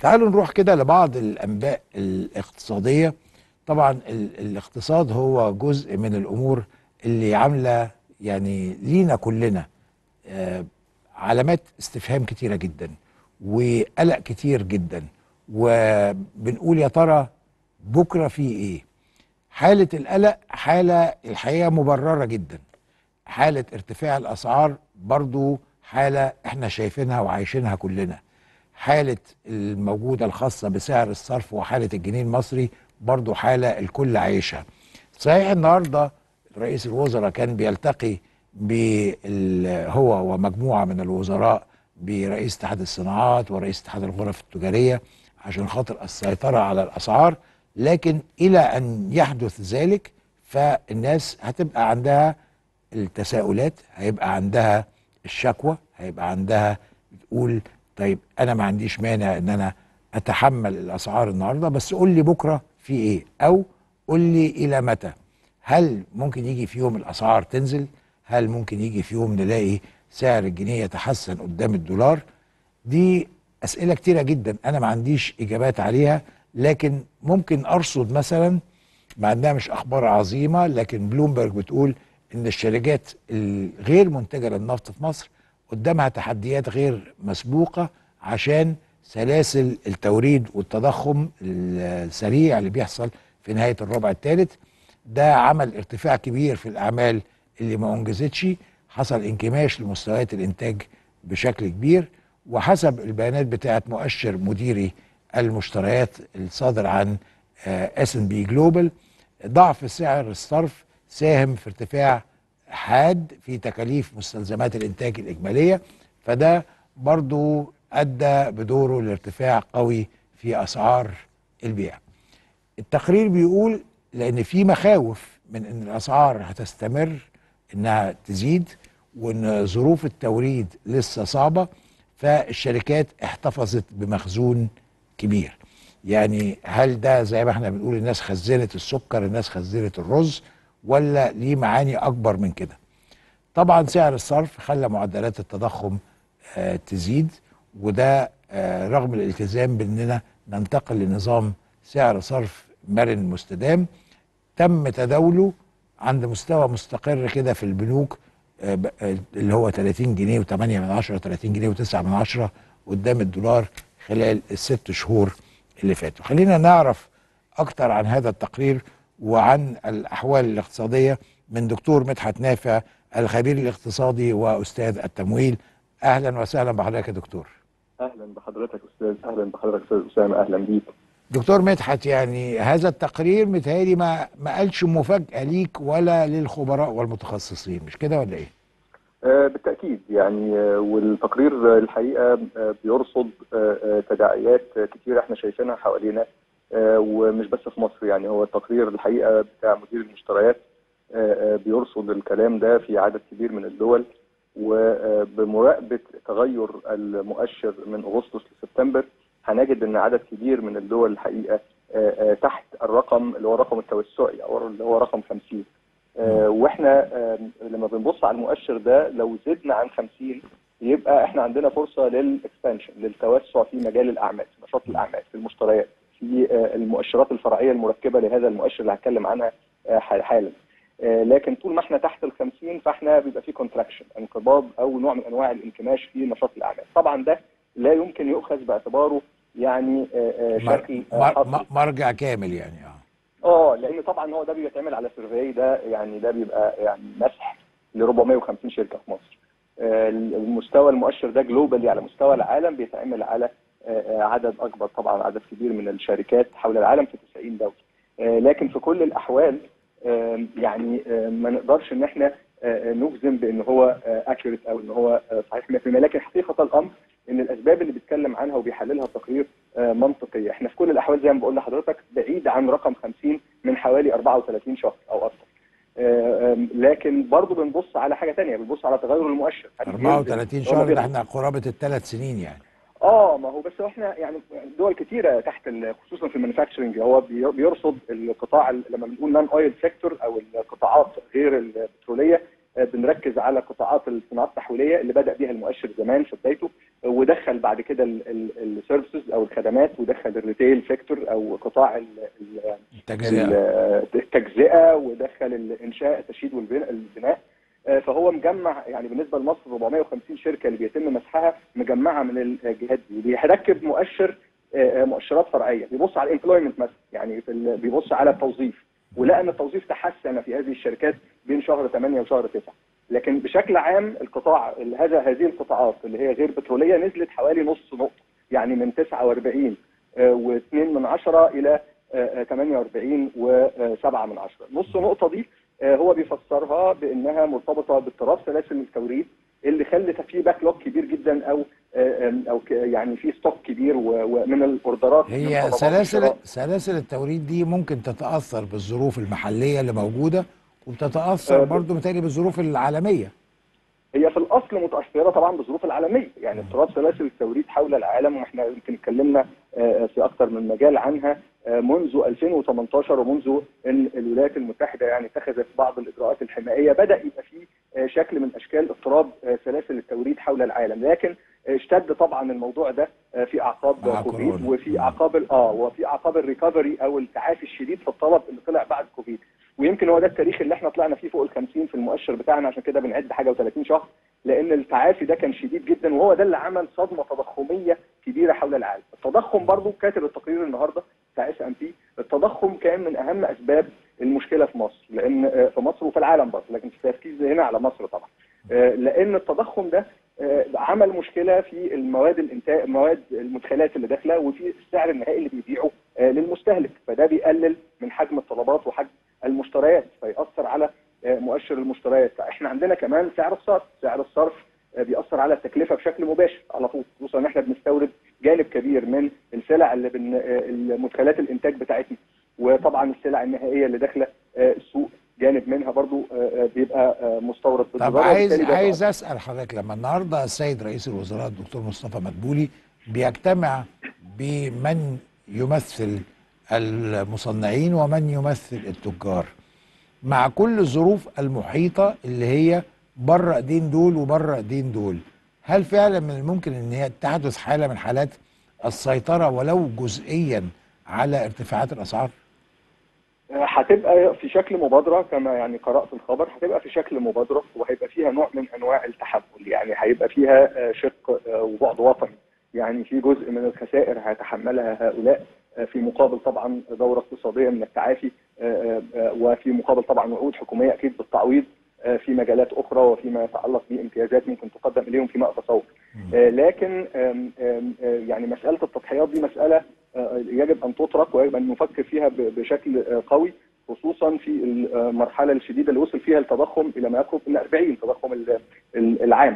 تعالوا نروح كده لبعض الانباء الاقتصاديه طبعا ال الاقتصاد هو جزء من الامور اللي عامله يعني لينا كلنا آه علامات استفهام كتيره جدا وقلق كتير جدا وبنقول يا ترى بكره في ايه حاله القلق حاله الحقيقه مبرره جدا حاله ارتفاع الاسعار برضو حاله احنا شايفينها وعايشينها كلنا حاله الموجوده الخاصه بسعر الصرف وحاله الجنيه المصري برضو حاله الكل عايشها صحيح النهارده رئيس الوزراء كان بيلتقي هو ومجموعه من الوزراء برئيس اتحاد الصناعات ورئيس اتحاد الغرف التجاريه عشان خاطر السيطره على الاسعار لكن الى ان يحدث ذلك فالناس هتبقى عندها التساؤلات هيبقى عندها الشكوى هيبقى عندها بتقول طيب انا ما عنديش مانع ان انا اتحمل الاسعار النهارده بس قول لي بكره في ايه او قول لي الى متى هل ممكن يجي في يوم الاسعار تنزل هل ممكن يجي في يوم نلاقي سعر الجنيه يتحسن قدام الدولار دي اسئله كتيره جدا انا ما عنديش اجابات عليها لكن ممكن ارصد مثلا مع انها مش اخبار عظيمه لكن بلومبرج بتقول ان الشركات الغير منتجه للنفط في مصر قدامها تحديات غير مسبوقه عشان سلاسل التوريد والتضخم السريع اللي بيحصل في نهايه الربع الثالث ده عمل ارتفاع كبير في الاعمال اللي ما انجزتش حصل انكماش لمستويات الانتاج بشكل كبير وحسب البيانات بتاعه مؤشر مديري المشتريات الصادر عن اس ان بي جلوبال ضعف سعر الصرف ساهم في ارتفاع حاد في تكاليف مستلزمات الانتاج الاجماليه فده برضو ادى بدوره لارتفاع قوي في اسعار البيع. التقرير بيقول لان في مخاوف من ان الاسعار هتستمر انها تزيد وان ظروف التوريد لسه صعبه فالشركات احتفظت بمخزون كبير. يعني هل ده زي ما احنا بنقول الناس خزنت السكر الناس خزنت الرز ولا ليه معاني اكبر من كده طبعا سعر الصرف خلى معدلات التضخم آه تزيد وده آه رغم الالتزام باننا ننتقل لنظام سعر صرف مرن مستدام تم تداوله عند مستوى مستقر كده في البنوك آه اللي هو 30 جنيه و8 من 10 30 جنيه و9 من 10 قدام الدولار خلال الست شهور اللي فاتوا خلينا نعرف اكتر عن هذا التقرير وعن الاحوال الاقتصاديه من دكتور مدحت نافع الخبير الاقتصادي واستاذ التمويل اهلا وسهلا بحضرتك يا دكتور اهلا بحضرتك استاذ اهلا بحضرتك استاذ اسامه اهلا بيك دكتور مدحت يعني هذا التقرير متهيألي ما ما قالش مفاجاه ليك ولا للخبراء والمتخصصين مش كده ولا ايه؟ آه بالتاكيد يعني آه والتقرير الحقيقه آه بيرصد تداعيات كتيره احنا شايفينها حوالينا ومش بس في مصر يعني هو التقرير الحقيقه بتاع مدير المشتريات بيرصد الكلام ده في عدد كبير من الدول وبمراقبه تغير المؤشر من اغسطس لسبتمبر هنجد ان عدد كبير من الدول الحقيقه تحت الرقم اللي هو الرقم التوسعي او اللي هو رقم 50 واحنا لما بنبص على المؤشر ده لو زدنا عن 50 يبقى احنا عندنا فرصه للاكسبانشن للتوسع في مجال الاعمال في نشاط الاعمال في المشتريات في المؤشرات الفرعيه المركبه لهذا المؤشر اللي هتكلم عنها حالا لكن طول ما احنا تحت ال 50 فاحنا بيبقى في كونتراكشن انقباض او نوع من انواع الانكماش في نشاط الاعمال طبعا ده لا يمكن يؤخذ باعتباره يعني شكل مر مر مرجع كامل يعني اه اه لان طبعا هو ده بيتعمل على سيرفي ده يعني ده بيبقى يعني مسح ل 450 شركه في مصر المستوى المؤشر ده جلوبالي على مستوى العالم بيتعمل على عدد اكبر طبعا عدد كبير من الشركات حول العالم في 90 دوله لكن في كل الاحوال يعني ما نقدرش ان احنا نجزم بان هو اكيوريت او ان هو صحيح 100% لكن حقيقه الامر ان الاسباب اللي بيتكلم عنها وبيحللها التقرير منطقيه احنا في كل الاحوال زي ما بقول لحضرتك بعيد عن رقم 50 من حوالي 34 شهر او اكثر لكن برضه بنبص على حاجه ثانيه بنبص على تغير المؤشر 34 شهر ده احنا قرابه الثلاث سنين يعني اه ما هو بس احنا يعني دول كتيره تحت خصوصا في المانيفاكتشرنج هو بيرصد القطاع لما بنقول نون اويل سيكتور او القطاعات غير البتروليه بنركز على قطاعات الصناعات التحويليه اللي بدا بيها المؤشر زمان في بدايته ودخل بعد كده السيرفيسز او الخدمات ودخل الريتيل سيكتور او قطاع ال ال التجزئه التجزئه ودخل الانشاء التشييد والبناء فهو مجمع يعني بالنسبه لمصر 450 شركه اللي بيتم مسحها مجمعه من الجهات دي بيركب مؤشر مؤشرات فرعيه بيبص على الامبلويمنت مثلا يعني في بيبص على التوظيف ولقى ان التوظيف تحسن في هذه الشركات بين شهر 8 وشهر 9 لكن بشكل عام القطاع هذا هذه القطاعات اللي هي غير بتروليه نزلت حوالي نص نقطه يعني من 49 و2 من 10 الى 48 و7 من 10 نص نقطه دي هو بيفسرها بانها مرتبطه باضطراب سلاسل التوريد اللي خلت فيه باك لوك كبير جدا او او يعني في ستوك كبير ومن الاوردرات هي سلاسل سلاسل التوريد دي ممكن تتاثر بالظروف المحليه اللي موجوده وبتتاثر برضه متهيألي بالظروف العالميه هي في الاصل متاثره طبعا بالظروف العالميه يعني اضطراب سلاسل التوريد حول العالم واحنا يمكن اتكلمنا في اكثر من مجال عنها منذ 2018 ومنذ ان الولايات المتحده يعني اتخذت بعض الاجراءات الحمائيه بدا يبقى في شكل من اشكال اضطراب سلاسل التوريد حول العالم لكن اشتد طبعا الموضوع ده في اعقاب كوفيد وفي اعقاب اه وفي اعقاب الريكفري او التعافي الشديد في الطلب اللي طلع بعد كوفيد ويمكن هو ده التاريخ اللي احنا طلعنا فيه فوق ال 50 في المؤشر بتاعنا عشان كده بنعد حاجه و30 شهر لان التعافي ده كان شديد جدا وهو ده اللي عمل صدمه تضخميه كبيره حول العالم التضخم برضو كاتب التقرير النهارده بتاع اس ام بي التضخم كان من اهم اسباب المشكله في مصر لان في مصر وفي العالم برضه لكن التركيز هنا على مصر طبعا لان التضخم ده عمل مشكله في المواد الانتاج المواد المدخلات اللي داخله وفي السعر النهائي اللي بيبيعه للمستهلك فده بيقلل من حجم الطلبات وحجم المشتريات فيأثر على مؤشر المشتريات فاحنا عندنا كمان سعر الصرف سعر الصرف بيأثر على التكلفه بشكل مباشر على طول خصوصا ان احنا بنستورد جانب كبير من السلع اللي بن المدخلات الانتاج بتاعتنا وطبعا السلع النهائيه اللي داخله السوق جانب منها برضو بيبقى مستورد طب عايز عايز اسال حضرتك لما النهارده السيد رئيس الوزراء الدكتور مصطفى مدبولي بيجتمع بمن يمثل المصنعين ومن يمثل التجار مع كل الظروف المحيطه اللي هي بره ايدين دول وبره ايدين دول هل فعلا من الممكن ان هي تحدث حاله من حالات السيطره ولو جزئيا على ارتفاعات الاسعار؟ هتبقى في شكل مبادره كما يعني قرات الخبر هتبقى في شكل مبادره وهيبقى فيها نوع من انواع التحمل يعني هيبقى فيها شق وبعد وطني يعني في جزء من الخسائر هيتحملها هؤلاء في مقابل طبعا دوره اقتصاديه من التعافي وفي مقابل طبعا وعود حكوميه اكيد بالتعويض في مجالات اخرى وفيما يتعلق بامتيازات ممكن تقدم اليهم فيما اتصور لكن يعني مساله التضحيات دي مساله يجب ان تطرق ويجب ان نفكر فيها بشكل قوي خصوصا في المرحله الشديده اللي وصل فيها التضخم الى ما يقرب من 40 التضخم العام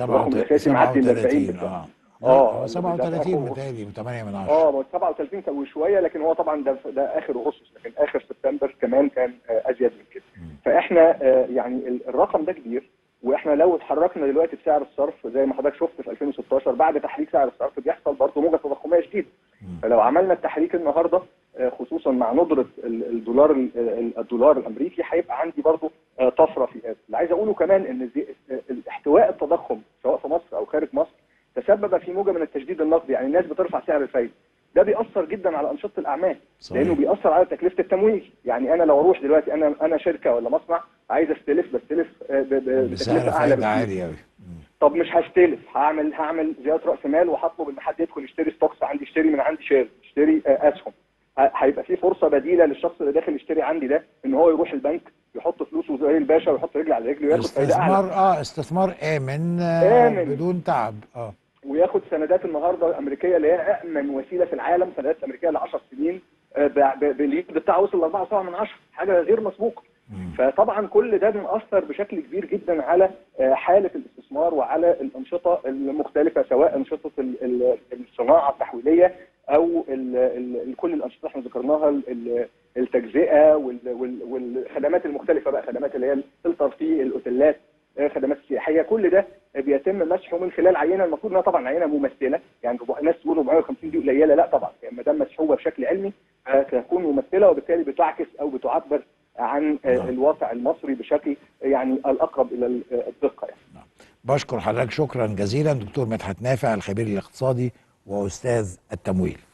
37 اه اه 37 متهيألي 8 من 10 اه 37 وشويه لكن هو طبعا ده ده اخر اغسطس لكن اخر سبتمبر كمان كان ازيد من كده فاحنا يعني الرقم ده كبير واحنا لو اتحركنا دلوقتي بسعر الصرف زي ما حضرتك شفت في 2016 بعد تحريك سعر الصرف بيحصل برضه موجه تضخميه شديده فلو عملنا التحريك النهارده خصوصا مع ندره الدولار الدولار الامريكي هيبقى عندي برضه طفره في هذا اللي عايز اقوله كمان ان احتواء التضخم سواء في مصر او خارج مصر تسبب في موجه من التشديد النقدي يعني الناس بترفع سعر الفايده ده بيأثر جدا على أنشطة الأعمال صحيح. لأنه بيأثر على تكلفة التمويل يعني أنا لو أروح دلوقتي أنا أنا شركة ولا مصنع عايز أستلف بستلف بسعر فايدة عالي أوي طب مش هستلف هعمل هعمل زيادة رأس مال وهطلب إن حد يدخل يشتري ستوكس عندي يشتري من عندي شير يشتري أسهم هيبقى في فرصة بديلة للشخص اللي داخل يشتري عندي ده إن هو يروح البنك يحط فلوسه زي الباشا ويحط رجل على رجل وياخد فايدة أعلى استثمار اه استثمار آمن, آمن بدون تعب اه وياخد سندات النهارده الامريكيه اللي هي امن وسيله في العالم سندات امريكيه ل 10 سنين باليد بتاعه وصل ل 4.7 من 10 حاجه غير مسبوقه فطبعا كل ده بيأثر بشكل كبير جدا على حاله الاستثمار وعلى الانشطه المختلفه سواء انشطه الصناعه التحويليه او ال ال كل الانشطه اللي احنا ذكرناها التجزئه والخدمات المختلفه بقى خدمات اللي هي الترفيه الاوتيلات خدمات سياحيه كل ده بيتم مسحه من خلال عينه المفروض انها طبعا عينه ممثله يعني الناس تقول 450 دي قليله لا طبعا يعني ما دام مسحوبه بشكل علمي تكون ممثله وبالتالي بتعكس او بتعبر عن الواقع المصري بشكل يعني الاقرب الى الدقه يعني. بشكر حضرتك شكرا جزيلا دكتور مدحت نافع الخبير الاقتصادي واستاذ التمويل